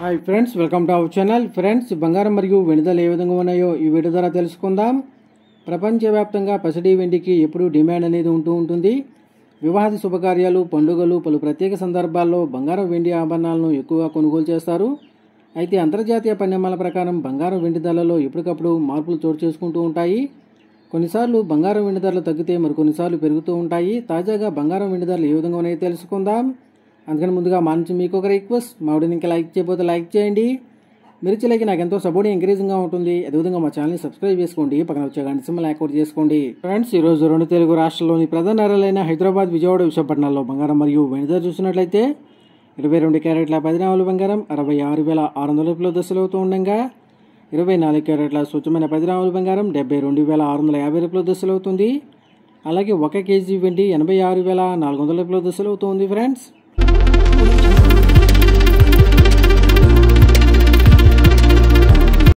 hi friends welcome to our channel friends బంగారం మరియు వెనుదలు ఏ విధంగా ఉన్నాయో ఈ వీడియో ద్వారా తెలుసుకుందాం ప్రపంచవ్యాప్తంగా పసిడి వెండికి ఎప్పుడూ డిమాండ్ అనేది ఉంటూ ఉంటుంది వివాహాది శుభకార్యాలు పండుగలు పలు ప్రత్యేక సందర్భాల్లో బంగారం వెండి ఆభరణాలను ఎక్కువగా కొనుగోలు చేస్తారు అయితే అంతర్జాతీయ పరిణామాల ప్రకారం బంగారం వెండి ధరలలో ఎప్పటికప్పుడు మార్పులు చోటు చేసుకుంటూ ఉంటాయి కొన్నిసార్లు బంగారం వెండి ధరలు తగ్గితే మరికొన్నిసార్లు పెరుగుతూ ఉంటాయి తాజాగా బంగారం వెండి ధరలు ఏ విధంగా ఉన్నాయో తెలుసుకుందాం అందుకని ముందుగా మా నుంచి మీకు ఒక రిక్వెస్ట్ మా వీడియోని ఇంకా లైక్ చేయకపోతే లైక్ చేయండి మీరు ఇచ్చలేక నాకు ఎంతో సపోర్ట్ ఎంకరేజింగ్గా ఉంటుంది అదేవిధంగా మా ఛానల్ని సబ్స్క్రైబ్ చేసుకోండి పక్కన వచ్చే గంట సింబల్ యాక్టివేట్ చేసుకోండి ఫ్రెండ్స్ ఈ రోజు రెండు తెలుగు రాష్ట్రాల్లోని ప్రధాన నగరాలైన హైదరాబాద్ విజయవాడ విశాఖపట్నాల్లో బంగారం మరియు వెండి ధర చూసినట్లయితే ఇరవై రెండు క్యారెట్ల పది గ్రాముల బంగారం అరవై ఆరు వేల ఆరు వందల రూపాయల దశలు అవుతూ ఉండగా ఇరవై నాలుగు క్యారెట్ల స్వచ్ఛమైన పది గ్రాముల బంగారం డెబ్బై రెండు వేల ఆరు వందల యాభై రూపాయల దశలు అవుతుంది అలాగే ఒక కేజీ వెండి ఎనభై ఆరు వేల నాలుగు వందల రూపాయల దశలు అవుతుంది ఫ్రెండ్స్